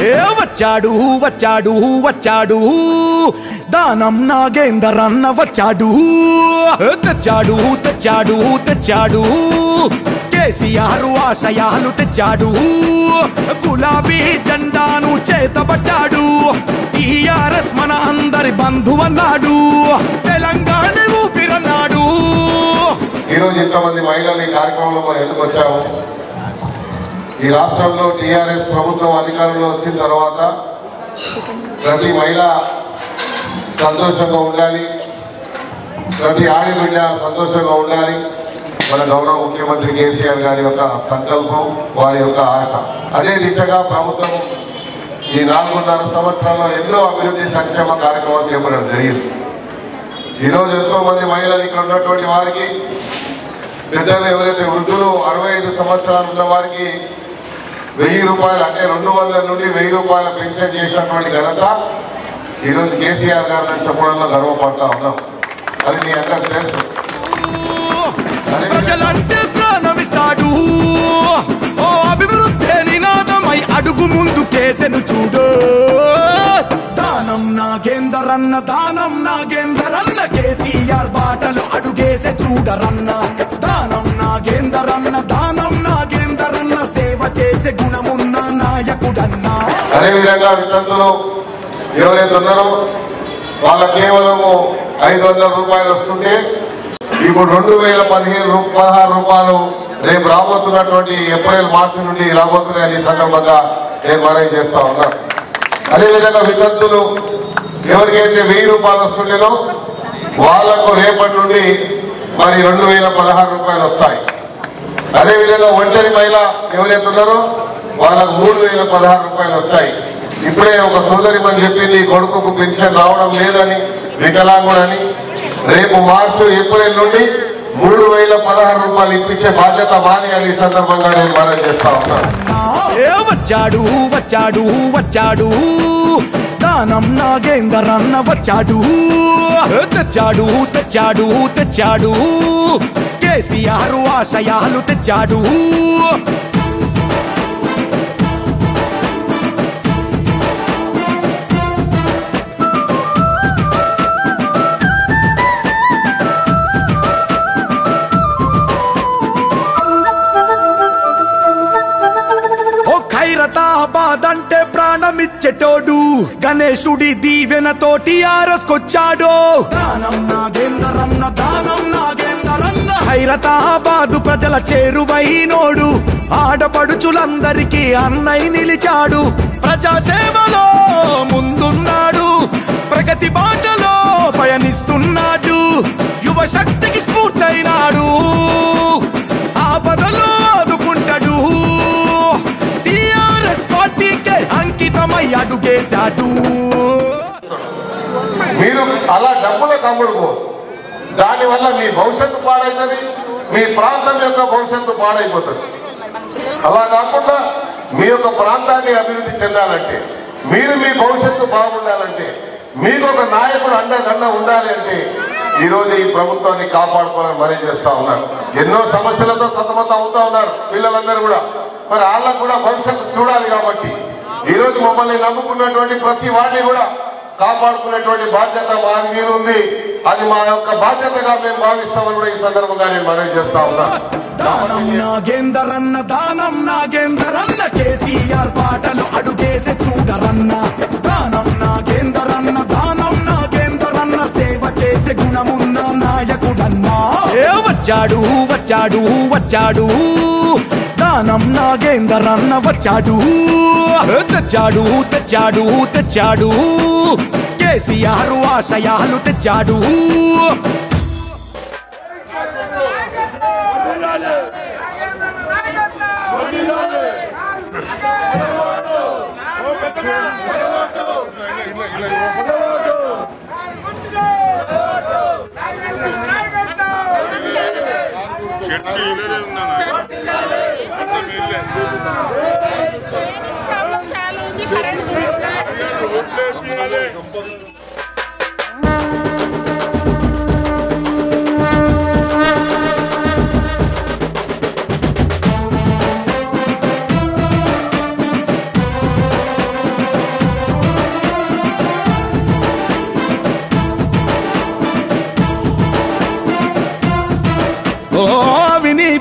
ఏ వచ్చాడు వచ్చాడు వచ్చాడు దానం నాగేందరన్న వచ్చాడు తెచ్చాడు తెచ్చాడు తెచ్చాడు కేసీఆర్ ఆశయాలు తెచ్చాడు గులాబీ జెండాను చేతబట్టాడు టీఆర్ఎస్ మన అందరి బంధువన్నాడు తెలంగాణ ఊపిరన్నాడు ఈరోజు ఇంతమంది మహిళలు ఈ కార్యక్రమంలో మనం ఎందుకు వచ్చాము ఈ రాష్ట్రంలో టీఆర్ఎస్ ప్రభుత్వం అధికారంలో వచ్చిన తర్వాత ప్రతి మహిళ సంతోషంగా ఉండాలి ప్రతి ఆడబిడ్డ సంతోషంగా ఉండాలి మన గౌరవ ముఖ్యమంత్రి కేసీఆర్ గారి యొక్క సంకల్పం వారి యొక్క ఆశ అదే దిశగా ప్రభుత్వం ఈ నాలుగున్నర సంవత్సరాల్లో ఎన్నో అభివృద్ధి సంక్షేమ కార్యక్రమాలు చేపట్టడం జరిగింది ఈరోజు ఎంతో మంది మహిళలు ఇక్కడ ఉన్నటువంటి వారికి పెద్దలు ఎవరైతే వృద్ధులు అరవై ఐదు సంవత్సరాలు ఉన్న వారికి వెయ్యి రూపాయలు అంటే రెండు వందల నుండి వెయ్యి రూపాయల పెన్షన్ చేసినటువంటి ఘనత ఈరోజు కేసీఆర్ గారు అని చెప్పడంలో గర్వపడతా ఉన్నాం అది మీ అందరికి తెలుసు అదే ప్రజలంటే ప్రాణమిస్తాడు ఓ అభివృద్ధి నినాదమై అడుగు ముందు కేసెను చూడు దానం నాగేందరన్న దానం నాగేందరన్న కేసీఆర్ బాటలు అడుగేసే చూడరన్న దానం నాగేందరన్న దానం నాగేందరన్న సేవ చేసే గుణమున్న నాయకుడన్నా అదేవిధంగా వితంతులు ఎవరైతే ఉన్నారో వాళ్ళ కేవలము ఐదు వందల రూపాయలు వస్తుంటే ఇప్పుడు రెండు వేల పదిహేను రూ- పదహారు రూపాయలు రేపు రాబోతున్నటువంటి ఏప్రిల్ మార్చి నుండి రాబోతున్నాయని ఈ సందర్భంగా నేను మనవి చేస్తా ఉన్నాను అదేవిధంగా వితంతులు ఎవరికైతే వెయ్యి రూపాయలు వస్తుండేనో వాళ్లకు రేపటి నుండి మరి రెండు వేల పదహారు రూపాయలు వస్తాయి అదేవిధంగా ఒంటరి మహిళ ఎవరైతే ఉన్నారో వాళ్ళకు మూడు వేల పదహారు రూపాయలు వస్తాయి ఇప్పుడే ఒక సోదరి మన చెప్పింది కొడుకుకు పెన్షన్ రావడం లేదని వికలాంగుడని రేపు మార్చి ఏప్రిల్ నుండి మూడు వేల పదహారు రూపాయలు ఇప్పించే బాధ్యత మాది అని ఈ సందర్భంగా నేను మనం చేస్తా ఉన్నాను ఏ వచ్చాడు వచ్చాడు వచ్చాడు దానం నాగేందరన్న వచ్చాడు తెచ్చాడు తెచ్చాడు తెచ్చాడు కేసీఆర్ ఆశయాలు తెచ్చాడు ఓ ఖైరతాబాద్ అంటే ప్రాణమిచ్చేటోడు గణేశుడి దీవెనతోటి ఆరస్కొచ్చాడు దానం నాగేందరన్న దానం నాగేందరన్న ఖైరతాబాద్ ప్రజల చేరువైనోడు ఆడపడుచులందరికీ అన్నై నిలిచాడు ప్రజాసేవలో ముందున్నాడు ప్రగతి బాటలో పయనిస్తున్నాడు యువ శక్తికి స్ఫూర్తయినాడు ఆపదలో ఆదుకుంటాడు టిఆర్ఎస్ పార్టీకే అంకితమై అడుగేశాడు మీరు అలా డబ్బుల కమ్ముడుకో దానివల్ల మీ భవిష్యత్తు పాడైతుంది మీ ప్రాంతం యొక్క భవిష్యత్తు పాడైపోతుంది అలా కాకుండా మీ యొక్క ప్రాంతాన్ని అభివృద్ధి చెందాలంటే మీరు మీ భవిష్యత్తు బాగుండాలంటే మీకు ఒక నాయకుడు అండదండ ఉండాలి అంటే ఈ రోజు ఈ ప్రభుత్వాన్ని కాపాడుకోవాలని మరీ చేస్తా ఉన్నారు ఎన్నో సమస్యలతో సతమతం అవుతా ఉన్నారు పిల్లలందరూ కూడా మరి వాళ్ళకు కూడా భవిష్యత్తు చూడాలి కాబట్టి ఈ రోజు మమ్మల్ని నమ్ముకున్నటువంటి ప్రతి వాడిని కూడా కాపాడుకునేటువంటి బాధ్యత మా మీద ఉంది అది మా యొక్క బాధ్యతగా మేము భావిస్తామని కూడా ఈ సందర్భంగా నేను మనవి చేస్తా ఉన్నాను దానం నాగేందరన్న దానం నాగేందరన్న కేసీఆర్ పాటలు అడుగేసే చూడరన్న దానం నాగేందరన్న దానం నాగేందరన్న సేవ చేసే గుణమున్న నాయకుడన్నా ఏ వచ్చాడు వచ్చాడు వచ్చాడు దానం నాగేందరన్న వచ్చాడు తెచ్చాడు తెచ్చాడు తెచ్చాడు కేసీఆర్ ఆశయాలు తెచ్చాడు చర్చి ఇల్లే ఉందన్న అంత మీరులే చాలా ఉంది కరెంట్ ఓట్లేపియాలి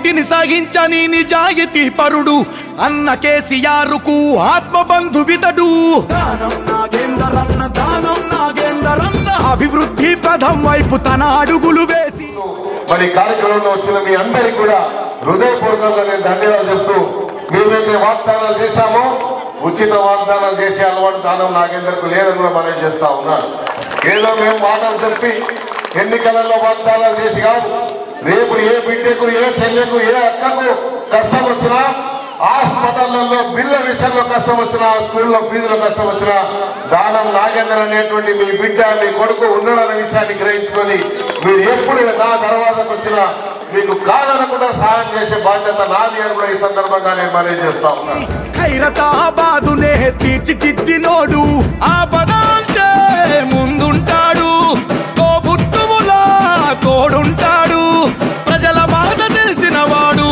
అవినీతిని సహించని నిజాయితీ పరుడు అన్న కేసీఆర్ కు ఆత్మబంధు వితడు దానం నాగేందరన్న దానం నాగేందరన్న అభివృద్ధి పదం వైపు తన అడుగులు వేసి మరి కార్యక్రమంలో వచ్చిన మీ అందరికి కూడా హృదయపూర్వకంగా నేను ధన్యవాదాలు చెప్తూ మేమైతే వాగ్దానాలు చేశామో ఉచిత వాగ్దానాలు చేసే అలవాటు దానం నాగేందర్కు లేదని కూడా మనం చేస్తా ఉన్నాను ఏదో మేము మాటలు చెప్పి ఎన్నికలలో వాగ్దానాలు చేసి కాదు రేపు ఏ బిడ్డకు ఏ చెల్లెకు ఏ అక్కకు కష్టం వచ్చినా హాస్పిటళ్లలో బిల్ల విషయంలో కష్టం వచ్చినా స్కూల్లో ఫీజులో కష్టం వచ్చినా దానం నాగేందర్ అనేటువంటి మీ బిడ్డ మీ కొడుకు ఉన్నాడన్న విషయాన్ని గ్రహించుకొని మీరు ఎప్పుడు నా దర్వాజకు వచ్చినా మీకు కాదనకుండా సహాయం చేసే బాధ్యత నాది అని కూడా ఈ సందర్భంగా నేను మనవి చేస్తా ఉన్నాను ఖైరతాబాదునే తీర్చిదిద్దినోడు ఆ పదాంటే ముందుంటాడు తోబుట్టువులా తోడుంటాడు ప్రజల బాధ తెలిసిన వాడు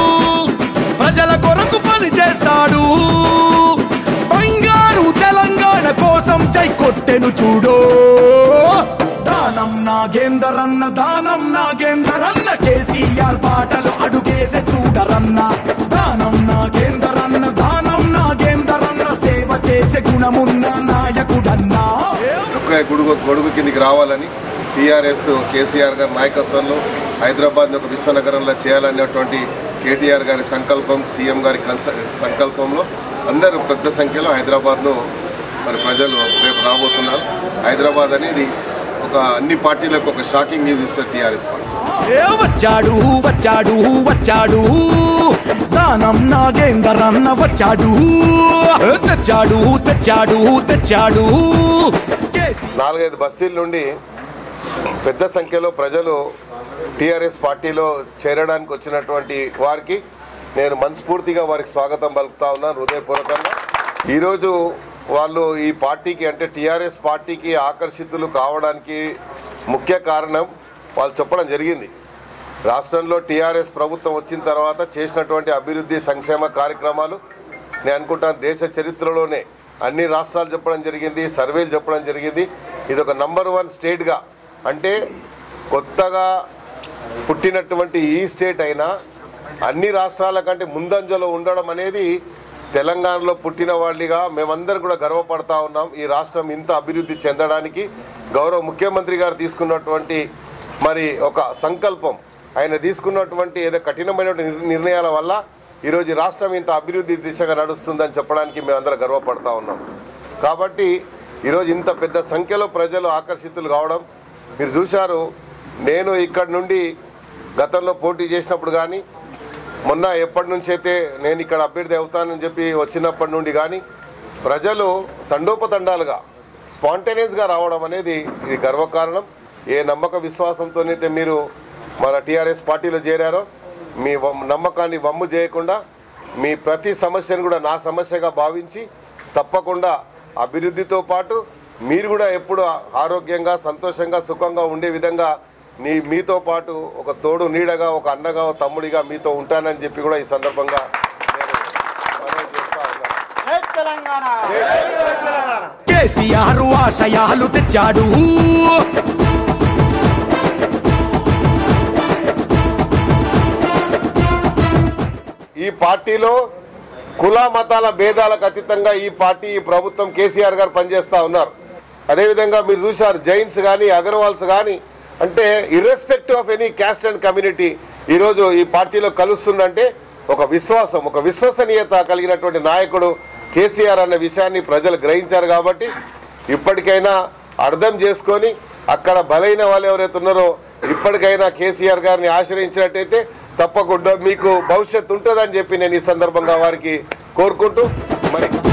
ప్రజల కొరకు పని చేస్తాడు బంగారు తెలంగాణ కోసం జై కొట్టెను చూడు దానం నాగేందరన్న దానం నాగేందరన్న కేసీఆర్ పాటలు అడుగేసే చూడరన్న దానం నాగేందరన్న దానం నాగేందరన్న సేవ చేసే గుణమున్న నాయకుడన్నా ఒక గొడుగు గొడుగు కిందికి రావాలని టీఆర్ఎస్ కేసీఆర్ గారి నాయకత్వంలో హైదరాబాద్ని ఒక విశ్వనగరంలో చేయాలనేటువంటి కేటీఆర్ గారి సంకల్పం సీఎం గారి కన్స- సంకల్పంలో అందరూ పెద్ద సంఖ్యలో హైదరాబాద్లో మరి ప్రజలు రేపు రాబోతున్నారు హైదరాబాద్ అనేది ఒక అన్ని పార్టీలకు ఒక షాకింగ్ న్యూస్ ఇస్తారు టీఆర్ఎస్ పార్టీ ఏ వచ్చాడు వచ్చాడు వచ్చాడు దానం నాగేందరన్న వచ్చాడు తెచ్చాడు తెచ్చాడు తెచ్చాడు కేసీ నాలుగైదు బస్తీల నుండి పెద్ద సంఖ్యలో ప్రజలు టీఆర్ఎస్ పార్టీలో చేరడానికి వచ్చినటువంటి వారికి నేను మనస్ఫూర్తిగా వారికి స్వాగతం పలుకుతా ఉన్నాను హృదయపూర్వకంగా ఈరోజు వాళ్ళు ఈ పార్టీకి అంటే టీఆర్ఎస్ పార్టీకి ఆకర్షితులు కావడానికి ముఖ్య కారణం వాళ్ళు చెప్పడం జరిగింది రాష్ట్రంలో టీఆర్ఎస్ ప్రభుత్వం వచ్చిన తర్వాత చేసినటువంటి అభివృద్ధి సంక్షేమ కార్యక్రమాలు నేను అనుకుంటాను దేశ చరిత్రలోనే అన్ని రాష్ట్రాలు చెప్పడం జరిగింది సర్వేలు చెప్పడం జరిగింది ఇది ఒక నంబర్ వన్ స్టేట్గా అంటే కొత్తగా పుట్టినటువంటి ఈ స్టేట్ అయినా అన్ని రాష్ట్రాల కంటే ముందంజలో ఉండడం అనేది తెలంగాణలో పుట్టిన వాళ్ళిగా మేమందరం కూడా గర్వపడతా ఉన్నాం ఈ రాష్ట్రం ఇంత అభివృద్ధి చెందడానికి గౌరవ ముఖ్యమంత్రి గారు తీసుకున్నటువంటి మరి ఒక సంకల్పం ఆయన తీసుకున్నటువంటి ఏదో కఠినమైనటువంటి నిర్- నిర్ణయాల వల్ల ఈరోజు ఈ రాష్ట్రం ఇంత అభివృద్ధి దిశగా నడుస్తుందని చెప్పడానికి మేమందరం గర్వపడతా ఉన్నాం కాబట్టి ఈరోజు ఇంత పెద్ద సంఖ్యలో ప్రజలు ఆకర్షితులు కావడం మీరు చూశారు నేను ఇక్కడ నుండి గతంలో పోటీ చేసినప్పుడు కానీ మొన్న ఎప్పటి నుంచి అయితే నేను ఇక్కడ అభ్యర్థి అవుతానని చెప్పి వచ్చినప్పటి నుండి కానీ ప్రజలు తండోపతండాలుగా స్పాంటేనియస్గా రావడం అనేది ఇది గర్వకారణం ఏ నమ్మక విశ్వాసంతోనైతే మీరు మన టీఆర్ఎస్ పార్టీలో చేరారో మీ వం- నమ్మకాన్ని వమ్ము చేయకుండా మీ ప్రతి సమస్యను కూడా నా సమస్యగా భావించి తప్పకుండా అభివృద్ధితో పాటు మీరు కూడా ఎప్పుడు ఆరోగ్యంగా సంతోషంగా సుఖంగా ఉండే విధంగా నీ మీతో పాటు ఒక తోడు నీడగా ఒక అన్నగా ఒక తమ్ముడిగా మీతో ఉంటానని చెప్పి కూడా ఈ సందర్భంగా నేను మనవి చేస్తా ఉన్నాను. కేసీఆర్ ఆశయాలు తెచ్చాడు ఈ పార్టీలో కుల మతాల భేదాలకు అతీతంగా ఈ పార్టీ ఈ ప్రభుత్వం కేసీఆర్ గారు పనిచేస్తా ఉన్నారు అదేవిధంగా మీరు చూశారు జైన్స్ కానీ అగర్వాల్స్ కానీ అంటే irrespective of any caste and community ఈరోజు ఈ పార్టీలో కలుస్తుందంటే ఒక విశ్వాసం ఒక విశ్వసనీయత కలిగినటువంటి నాయకుడు కేసీఆర్ అన్న విషయాన్ని ప్రజలు గ్రహించారు కాబట్టి ఇప్పటికైనా అర్థం చేసుకొని అక్కడ బలైన వాళ్ళు ఎవరైతే ఉన్నారో ఇప్పటికైనా కేసీఆర్ గారిని ఆశ్రయించినట్టయితే తప్పకుండా మీకు భవిష్యత్తు ఉంటుందని చెప్పి నేను ఈ సందర్భంగా వారికి కోరుకుంటూ మరి